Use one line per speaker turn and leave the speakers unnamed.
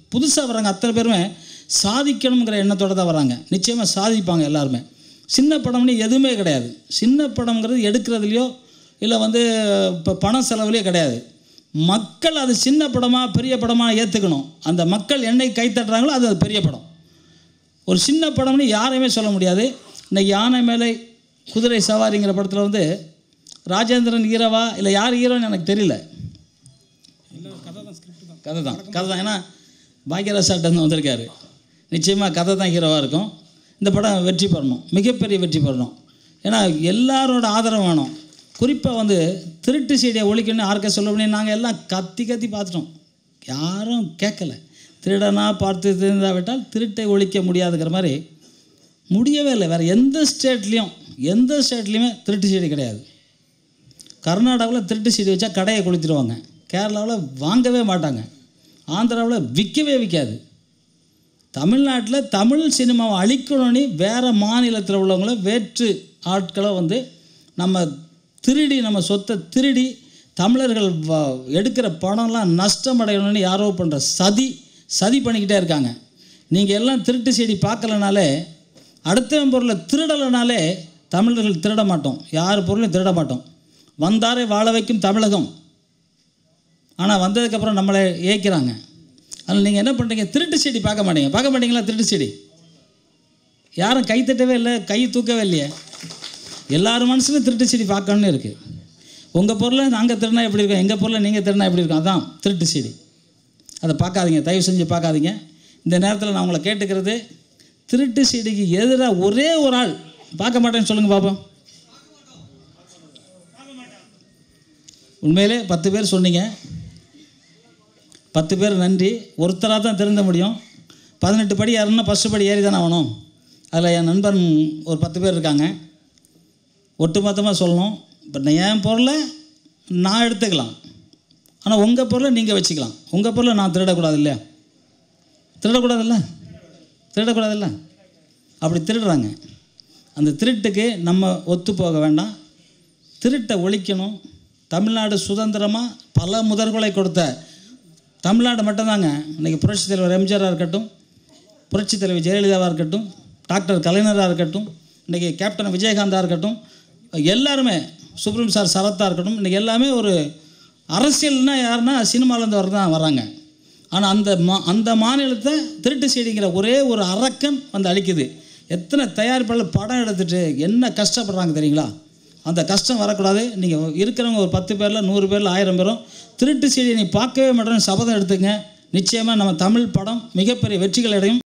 புதுசாக வர்றாங்க அத்தனை பேருமே சாதிக்கணுங்கிற எண்ணத்தோட தான் வராங்க நிச்சயமாக சாதிப்பாங்க எல்லாருமே சின்ன படம்னு எதுவுமே கிடையாது சின்ன படம்ங்கிறது எடுக்கிறதுலையோ இல்லை வந்து இப்போ பண செலவுலையோ கிடையாது மக்கள் அது சின்ன படமாக பெரிய படமாக ஏற்றுக்கணும் அந்த மக்கள் என்னை கை தட்டுறாங்களோ அது அது பெரிய படம் ஒரு சின்ன படம்னு யாரையுமே சொல்ல முடியாது இன்னைக்கு யானை மேலே குதிரை சவாரிங்கிற படத்தில் வந்து ராஜேந்திரன் ஹீரோவா இல்லை யார் ஹீரோன்னு எனக்கு தெரியல கதை தான் கதை தான் ஏன்னா பாக்யராஜ் சார்ட்டு வந்திருக்காரு நிச்சயமாக கதை தான் ஹீரோவாக இருக்கும் இந்த படம் வெற்றி பெறணும் மிகப்பெரிய வெற்றி பெறணும் ஏன்னா எல்லாரோட ஆதரவு வேணும் குறிப்பாக வந்து திருட்டு சீடியை ஒழிக்கணும்னு யாருக்க சொல்ல முடியும் நாங்கள் எல்லாம் கத்தி கத்தி பார்த்துட்டோம் யாரும் கேட்கல திருடனா பார்த்து தெரிந்தாவிட்டால் திருட்டை ஒழிக்க முடியாதுங்கிற மாதிரி முடியவே இல்லை வேறு எந்த ஸ்டேட்லேயும் எந்த ஸ்டேட்லேயுமே திருட்டு சீடி கிடையாது கர்நாடகாவில் திருட்டு சீடி வச்சா கடையை கொளுத்திடுவாங்க கேரளாவில் வாங்கவே மாட்டாங்க ஆந்திராவில் விற்கவே விற்காது தமிழ்நாட்டில் தமிழ் சினிமாவை அழிக்கணும்னு வேறு மாநிலத்தில் உள்ளவங்கள வேற்று ஆட்களை வந்து நம்ம திருடி நம்ம சொத்தை திருடி தமிழர்கள் வ- எடுக்கிற பணம்லாம் நஷ்டம் அடையணும்னு யாரோ பண்ணுற சதி சதி பண்ணிக்கிட்டே இருக்காங்க நீங்கள் எல்லாம் திருட்டு செடி பார்க்கலனாலே அடுத்தவன் பொருளை திருடலைனாலே தமிழர்கள் திருட மாட்டோம் யார் பொருளையும் திருட மாட்டோம் வந்தாரை வாழ வைக்கும் தமிழகம் ஆனால் வந்ததுக்கப்புறம் நம்மளை ஏய்க்கிறாங்க அதில் நீங்கள் என்ன பண்ணுறீங்க திருட்டு செடி பார்க்க மாட்டீங்க பார்க்க மாட்டீங்களா திருட்டு செடி யாரும் கை தட்டவே இல்லை கை தூக்கவே இல்லையே எல்லார் மனசுலையும் திருட்டு செடி பார்க்கணும்னு இருக்குது உங்கள் பொருளை நாங்கள் திருடினா எப்படி இருக்கும் எங்கள் பொருளை நீங்கள் திருடினா எப்படி இருக்கும் அதான் திருட்டு செடி அதை பார்க்காதீங்க தயவு செஞ்சு பார்க்காதீங்க இந்த நேரத்தில் நான் உங்களை கேட்டுக்கிறது திருட்டு செடிக்கு எதிராக ஒரே ஒரு ஆள் பார்க்க மாட்டேன்னு சொல்லுங்கள் பார்ப்போம் உண்மையிலே பத்து பேர் சொன்னீங்க பத்து பேர் நன்றி ஒருத்தராக தான் திருந்த முடியும் பதினெட்டு படி ஏறணும்னா ஃபஸ்ட்டு படி ஏறி தானே ஆகணும் அதில் என் நண்பன் ஒரு பத்து பேர் இருக்காங்க ஒட்டுமொத்தமாக சொல்லணும் இப்போ என் பொருளை நான் எடுத்துக்கலாம் ஆனால் உங்கள் பொருளை நீங்கள் வச்சுக்கலாம் உங்கள் பொருளை நான் திருடக்கூடாது இல்லையா திருடக்கூடாதுல்ல திருடக்கூடாதுல்ல அப்படி திருடுறாங்க அந்த திருட்டுக்கு நம்ம ஒத்து போக வேண்டாம் திருட்டை ஒழிக்கணும் தமிழ்நாடு சுதந்திரமாக பல முதல்களை கொடுத்த தமிழ்நாடு மட்டும்தாங்க இன்றைக்கி புரட்சித் தலைவர் எம்ஜிஆராக இருக்கட்டும் புரட்சித் தலைவர் ஜெயலலிதாவாக இருக்கட்டும் டாக்டர் கலைஞராக இருக்கட்டும் இன்றைக்கி கேப்டன் விஜயகாந்தாக இருக்கட்டும் எல்லாருமே சுப்ரீம் சார் சரத்தாக இருக்கட்டும் இன்றைக்கி எல்லாமே ஒரு அரசியல்னா யாருன்னா சினிமாலேருந்து வர தான் வராங்க ஆனால் அந்த மா அந்த மாநிலத்தை திருட்டு செடிங்கிற ஒரே ஒரு அரக்கன் வந்து அழிக்குது எத்தனை தயாரிப்பாளர் படம் எடுத்துட்டு என்ன கஷ்டப்படுறாங்க தெரியுங்களா அந்த கஷ்டம் வரக்கூடாது நீங்கள் இருக்கிறவங்க ஒரு பத்து பேரில் நூறு பேரில் ஆயிரம் பேரும் திருட்டு செடியை நீ பார்க்கவே மாட்டேன்னு சபதம் எடுத்துங்க நிச்சயமாக நம்ம தமிழ் படம் மிகப்பெரிய வெற்றிகள் அடையும்